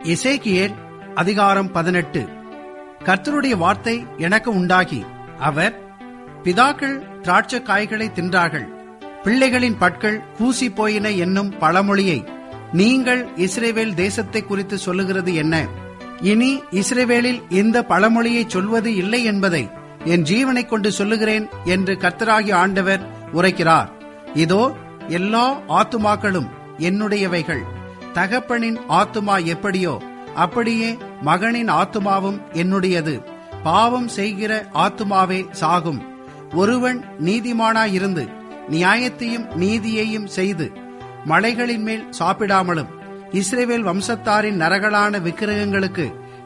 எசேக்கியேல் அதிகாரம் பதினெட்டு கர்த்தருடைய வார்த்தை எனக்கு உண்டாகி அவர் பிதாக்கள் திராட்சை காய்களை தின்றார்கள் பிள்ளைகளின் பற்கள் கூசி போயின என்னும் பழமொழியை நீங்கள் இஸ்ரேவேல் தேசத்தை குறித்து சொல்லுகிறது என்ன இனி இஸ்ரேவேலில் இந்த பழமொழியை சொல்வது இல்லை என்பதை என் ஜீவனைக் கொண்டு சொல்லுகிறேன் என்று கர்த்தராகி ஆண்டவர் உரைக்கிறார் இதோ எல்லா ஆத்துமாக்களும் என்னுடையவைகள் தகப்பனின் ஆத்துமா எப்படியோ அப்படியே மகனின் ஆத்துமாவும் என்னுடையது பாவம் செய்கிற ஆத்துமாவே சாகும் ஒருவன் நீதிமானாயிருந்து நியாயத்தையும் நீதியையும் செய்து மலைகளின் மேல் சாப்பிடாமலும் இஸ்ரேவேல் வம்சத்தாரின் நரகலான விக்கிரகங்களுக்கு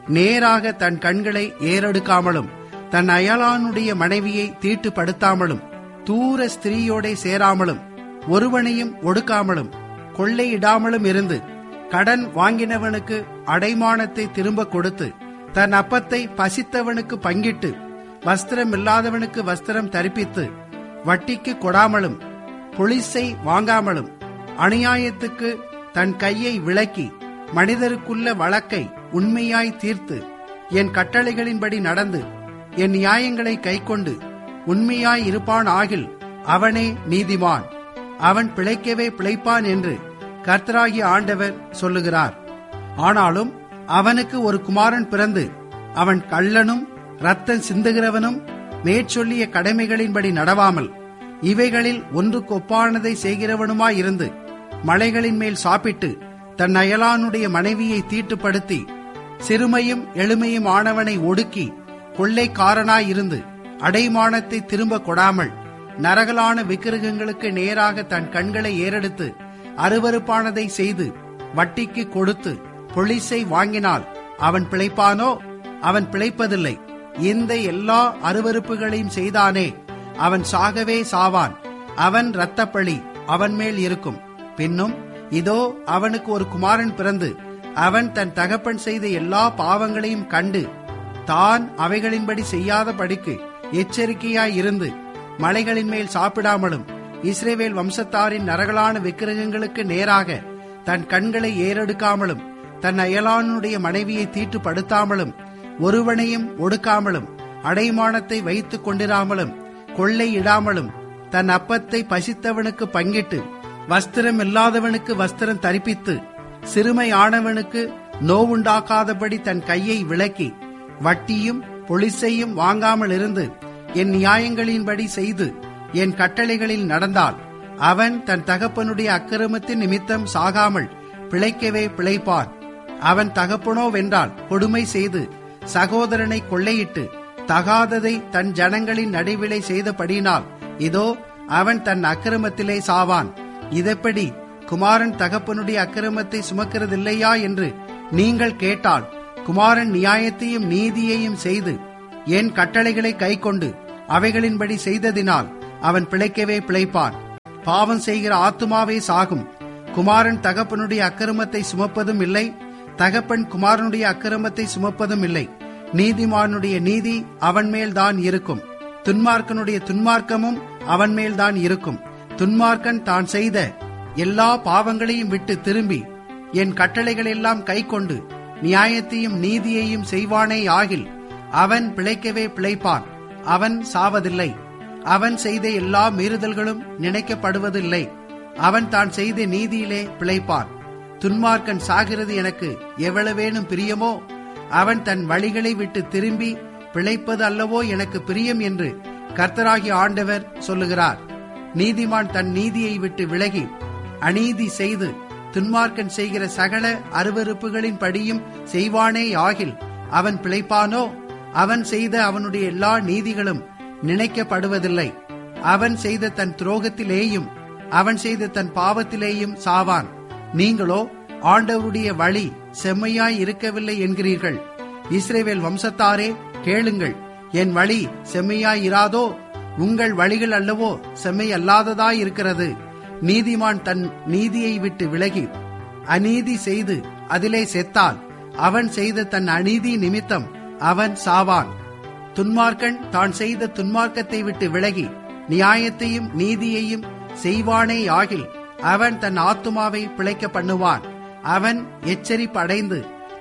நேராக தன் கண்களை ஏறெடுக்காமலும் தன் அயலானுடைய மனைவியை தீட்டுப்படுத்தாமலும் தூர ஸ்திரீயோடே சேராமலும் ஒருவனையும் ஒடுக்காமலும் கொள்ளையிடாமலும் இருந்து கடன் வாங்கினவனுக்கு அடைமானத்தை திரும்ப கொடுத்து தன் அப்பத்தை பசித்தவனுக்கு பங்கிட்டு வஸ்திரம் இல்லாதவனுக்கு வஸ்திரம் தரிப்பித்து வட்டிக்கு கொடாமலும் பொலிசை வாங்காமலும் அநியாயத்துக்கு தன் கையை விளக்கி மனிதருக்குள்ள வழக்கை உண்மையாய் தீர்த்து என் கட்டளைகளின்படி நடந்து என் நியாயங்களை கைக்கொண்டு உண்மையாய் இருப்பான் ஆகில் அவனே நீதிமான் அவன் பிழைக்கவே பிழைப்பான் என்று கர்த்தராகிய ஆண்டவர் சொல்லுகிறார் ஆனாலும் அவனுக்கு ஒரு குமாரன் பிறந்து அவன் கள்ளனும் ரத்தம் சிந்துகிறவனும் மேற்சொல்லிய கடமைகளின்படி நடவாமல் இவைகளில் ஒன்றுக்கு ஒப்பானதை செய்கிறவனுமாயிருந்து மலைகளின் மேல் சாப்பிட்டு தன் அயலானுடைய மனைவியை தீட்டுப்படுத்தி சிறுமையும் எளிமையும் ஆனவனை ஒடுக்கி கொள்ளைக்காரனாயிருந்து அடைமானத்தை திரும்ப கொடாமல் நரகலான விக்கிரகங்களுக்கு நேராக தன் கண்களை ஏறெடுத்து அருவறுப்பானதை செய்து வட்டிக்கு கொடுத்து பொலிசை வாங்கினால் அவன் பிழைப்பானோ அவன் பிழைப்பதில்லை இந்த எல்லா அருவறுப்புகளையும் செய்தானே அவன் சாகவே சாவான் அவன் இரத்தப்பழி அவன் மேல் இருக்கும் பின்னும் இதோ அவனுக்கு ஒரு குமாரன் பிறந்து அவன் தன் தகப்பன் செய்த எல்லா பாவங்களையும் கண்டு தான் அவைகளின்படி செய்யாத படிக்கு எச்சரிக்கையாய் இருந்து மலைகளின் மேல் சாப்பிடாமலும் இஸ்ரேவேல் வம்சத்தாரின் நரகலான விக்கிரகங்களுக்கு நேராக தன் கண்களை ஏறெடுக்காமலும் தன் அயலானுடைய மனைவியை தீட்டுப்படுத்தாமலும் ஒருவனையும் ஒடுக்காமலும் அடைமானத்தை வைத்துக் கொண்டிராமலும் கொள்ளையிடாமலும் தன் அப்பத்தை பசித்தவனுக்கு பங்கிட்டு வஸ்திரம் இல்லாதவனுக்கு வஸ்திரம் தரிப்பித்து சிறுமை ஆனவனுக்கு நோவுண்டாக்காதபடி தன் கையை விளக்கி வட்டியும் பொலிசையும் வாங்காமல் இருந்து என் நியாயங்களின்படி செய்து என் கட்டளைகளில் நடந்தால் அவன் தன் தகப்பனுடைய அக்கிரமத்தின் நிமித்தம் சாகாமல் பிழைக்கவே பிழைப்பான் அவன் தகப்பனோ வென்றால் கொடுமை செய்து சகோதரனை கொள்ளையிட்டு தகாததை தன் ஜனங்களின் நடுவிலை செய்தபடினால் இதோ அவன் தன் அக்கிரமத்திலே சாவான் இதெப்படி குமாரன் தகப்பனுடைய அக்கிரமத்தை சுமக்கிறதில்லையா என்று நீங்கள் கேட்டால் குமாரன் நியாயத்தையும் நீதியையும் செய்து என் கட்டளைகளை கைக்கொண்டு அவைகளின்படி செய்ததினால் அவன் பிழைக்கவே பிழைப்பான் பாவம் செய்கிற ஆத்துமாவே சாகும் குமாரன் தகப்பனுடைய அக்கிரமத்தை சுமப்பதும் இல்லை தகப்பன் குமாரனுடைய அக்கிரமத்தை சுமப்பதும் இல்லை நீதிமானுடைய நீதி அவன் மேல்தான் இருக்கும் துன்மார்க்கனுடைய துன்மார்க்கமும் அவன் மேல்தான் இருக்கும் துன்மார்க்கன் தான் செய்த எல்லா பாவங்களையும் விட்டு திரும்பி என் கட்டளைகளெல்லாம் கைக்கொண்டு நியாயத்தையும் நீதியையும் செய்வானே ஆகில் அவன் பிழைக்கவே பிழைப்பான் அவன் சாவதில்லை அவன் செய்த எல்லா மீறுதல்களும் நினைக்கப்படுவதில்லை அவன் தான் செய்த நீதியிலே பிழைப்பான் துன்மார்க்கன் சாகிறது எனக்கு எவ்வளவேனும் பிரியமோ அவன் தன் வழிகளை விட்டு திரும்பி பிழைப்பது அல்லவோ எனக்கு பிரியம் என்று கர்த்தராகி ஆண்டவர் சொல்லுகிறார் நீதிமான் தன் நீதியை விட்டு விலகி அநீதி செய்து துன்மார்க்கன் செய்கிற சகல அருவறுப்புகளின் படியும் செய்வானே ஆகில் அவன் பிழைப்பானோ அவன் செய்த அவனுடைய எல்லா நீதிகளும் நினைக்கப்படுவதில்லை அவன் செய்த தன் துரோகத்திலேயும் அவன் செய்த தன் பாவத்திலேயும் சாவான் நீங்களோ ஆண்டவருடைய வழி செம்மையாய் இருக்கவில்லை என்கிறீர்கள் இஸ்ரேவேல் வம்சத்தாரே கேளுங்கள் என் வழி செம்மையாய் இராதோ உங்கள் வழிகள் அல்லவோ செம்மை அல்லாததாய் இருக்கிறது நீதிமான் தன் நீதியை விட்டு விலகி அநீதி செய்து அதிலே செத்தால் அவன் செய்த தன் அநீதி நிமித்தம் அவன் சாவான் துன்மார்க்கன் தான் செய்த துன்மார்க்கத்தை விட்டு விலகி நியாயத்தையும் நீதியையும் செய்வானே ஆகில் அவன் தன் ஆத்துமாவை பிழைக்க பண்ணுவான் அவன் எச்சரிப்பு அடைந்து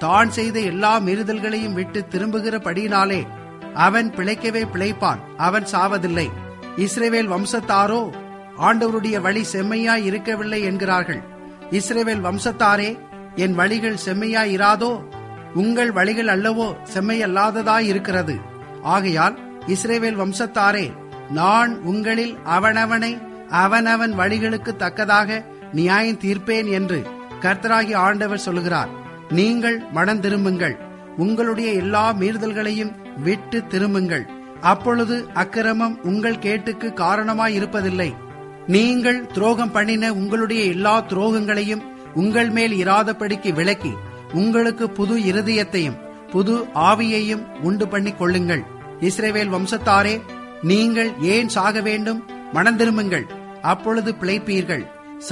தான் செய்த எல்லா மீறுதல்களையும் விட்டு திரும்புகிறபடியினாலே அவன் பிழைக்கவே பிழைப்பான் அவன் சாவதில்லை இஸ்ரேவேல் வம்சத்தாரோ ஆண்டவருடைய வழி செம்மையாய் இருக்கவில்லை என்கிறார்கள் இஸ்ரேவேல் வம்சத்தாரே என் வழிகள் செம்மையாய் இராதோ உங்கள் வழிகள் அல்லவோ செம்மையல்லாததாய் இருக்கிறது ஆகையால் இஸ்ரேவேல் வம்சத்தாரே நான் உங்களில் அவனவனை அவனவன் வழிகளுக்கு தக்கதாக நியாயம் தீர்ப்பேன் என்று கர்த்தராகி ஆண்டவர் சொல்கிறார் நீங்கள் மனம் திரும்புங்கள் உங்களுடைய எல்லா மீறுதல்களையும் விட்டு திரும்புங்கள் அப்பொழுது அக்கிரமம் உங்கள் கேட்டுக்கு காரணமாய் இருப்பதில்லை நீங்கள் துரோகம் பண்ணின உங்களுடைய எல்லா துரோகங்களையும் உங்கள் மேல் இராதபடிக்கு விலக்கி உங்களுக்கு புது இருதயத்தையும் புது ஆவியையும் உண்டு பண்ணி கொள்ளுங்கள் இஸ்ரேவேல் வம்சத்தாரே நீங்கள் ஏன் சாக வேண்டும் மனம் திரும்புங்கள் அப்பொழுது பிழைப்பீர்கள்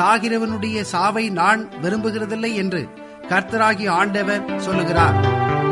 சாகிறவனுடைய சாவை நான் விரும்புகிறதில்லை என்று கர்த்தராகி ஆண்டவர் சொல்லுகிறார்